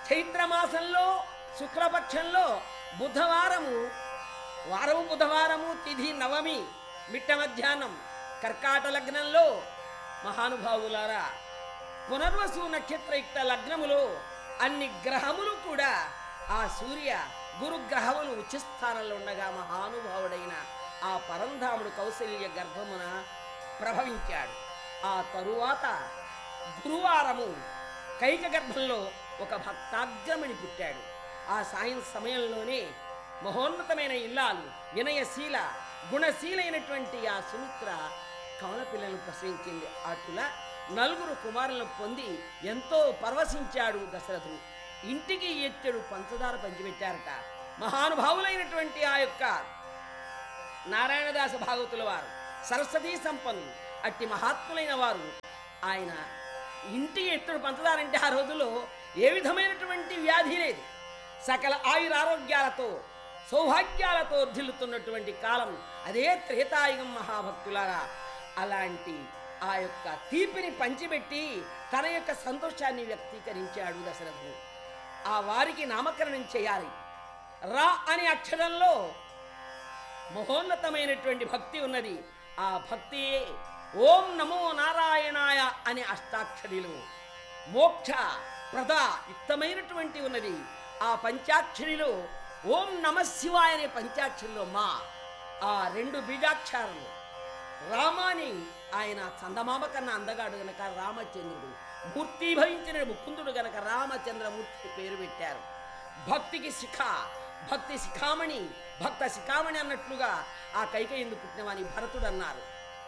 చైత్రమాసంలో శుక్లపక్షంలో బుధవారము వారము బుధవారము తిథి నవమి మిట్ట మధ్యాహ్నం కర్కాట లగ్నంలో మహానుభావులారా పునర్వసు నక్షత్రయుక్త లగ్నములో అన్ని గ్రహములు కూడా ఆ సూర్య గురుగ్రహములు ఉచ్చస్థానంలో ఉండగా మహానుభావుడైన ఆ పరంధాముడు కౌశల్య గర్భమున ప్రభవించాడు ఆ తరువాత గురువారము కైక గర్భంలో ఒక భక్తాగ్రమణి పుట్టాడు ఆ సాయం సమయంలోనే మహోన్నతమైన ఇల్లాలు వినయశీల గుణశీలైనటువంటి ఆ సుమిత్ర కమల పిల్లలను ప్రసవించింది అటులా నలుగురు కుమారులను పొంది ఎంతో పరవశించాడు దశరథుడు ఇంటికి ఎత్తెడు పంచదార పంచిపెట్టారట మహానుభావులైనటువంటి ఆ యొక్క నారాయణదాస భాగవతుల వారు సరస్వతీ సంపన్నులు అట్టి మహాత్ములైన వారు ఆయన ఇంటికి ఎత్తుడు పంచదారంటే ఆ రోజుల్లో ఏ విధమైనటువంటి వ్యాధి లేదు సకల ఆయురారోగ్యాలతో సౌభాగ్యాలతో వర్ధిల్లుతున్నటువంటి కాలం అదే త్రేతాయుగం మహాభక్తులారా అలాంటి ఆ యొక్క తీపిని పంచిపెట్టి తన యొక్క సంతోషాన్ని వ్యక్తీకరించాడు దశరథుడు ఆ వారికి నామకరణం చేయాలి రా అనే అక్షరంలో మహోన్నతమైనటువంటి భక్తి ఉన్నది ఆ భక్తి ఓం నమో నారాయణాయ అనే అష్టాక్షరిలు మోక్ష ప్రద యుక్తమైనటువంటి ఉన్నది ఆ పంచాక్షరిలో ఓం నమ శివాయ అనే పంచాక్షరిలో మా ఆ రెండు బీజాక్షరాలు రామాని ఆయన చందమామ కన్నా అందగాడు గనక రామచంద్రుడు మూర్తి భవించిన ముకుందుడు గనక రామచంద్రమూర్తి పేరు పెట్టారు భక్తికి శిఖ భక్తి శిఖామణి భక్త శిఖామణి అన్నట్లుగా ఆ కైక ఎందు పుట్టినవాని భరతుడు అన్నారు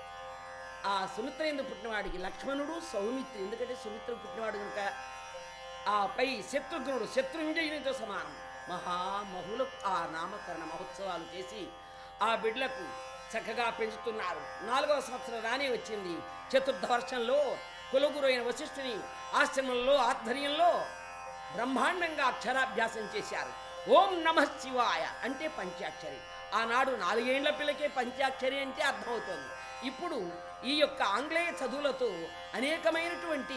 ఆ సుమిత్ర ఎందు పుట్టినవాడికి లక్ష్మణుడు సౌమిత్రి ఎందుకంటే సుమిత్ర పుట్టినవాడు కనుక ఆ పై శత్రుఘ్నుడు శత్రుంజయునితో సమానం మహామహులు ఆ నామకరణ మహోత్సవాలు చేసి ఆ బిడ్డలకు చక్కగా పెంచుతున్నారు నాలుగవ సంవత్సరం రానే వచ్చింది చతుర్థ వర్షంలో కులగురైన వశిష్ఠుని ఆశ్రమంలో ఆధ్వర్యంలో బ్రహ్మాండంగా అక్షరాభ్యాసం చేశారు ఓం నమ శివాయ అంటే పంచాక్షరి ఆనాడు నాలుగేండ్ల పిల్లకే పంచాక్షరి అంటే అర్థమవుతోంది ఇప్పుడు ఈ యొక్క ఆంగ్లేయ చదువులతో అనేకమైనటువంటి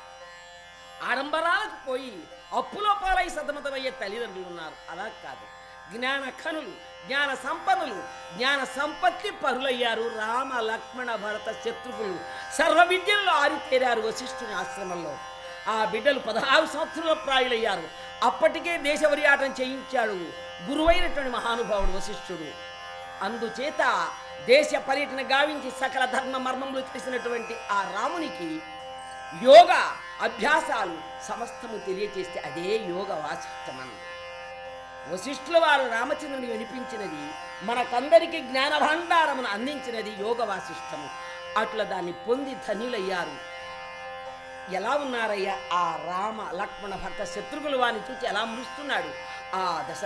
ఆడంబరాలకు పోయి అప్పులో పాలై సతమతమయ్యే తల్లిదండ్రులు ఉన్నారు అలా కాదు జ్ఞాన ఖనులు జ్ఞాన సంపన్నులు జ్ఞాన సంపత్తి పరులయ్యారు రామ లక్ష్మణ భరత శత్రుఘ్నులు సర్వ విద్యల్లో ఆరితేరారు వశిష్ఠుని ఆశ్రమంలో ఆ బిడ్డలు పదహారు సంవత్సరాల ప్రాయులయ్యారు అప్పటికే దేశ పర్యాటన చేయించాడు గురువైనటువంటి మహానుభావుడు వశిష్ఠుడు అందుచేత దేశ పర్యటన గావించి సకల ధర్మ మర్మములు తెలిసినటువంటి ఆ రామునికి యోగ అభ్యాసాలు సమస్తము తెలియచేస్తే అదే యోగ వాసిష్టమన్ వశిష్ఠుల వారు రామచంద్రుని వినిపించినది మనకందరికీ జ్ఞాన భాండారమును అందించినది యోగ వాసిష్టము అట్లా దాన్ని పొంది ధన్యులయ్యారు ఎలా ఉన్నారయ్యా ఆ రామ లక్ష్మణ భర్త శత్రుఘ్నులు వారిని చూసి ఎలా మురుస్తున్నాడు ఆ దశ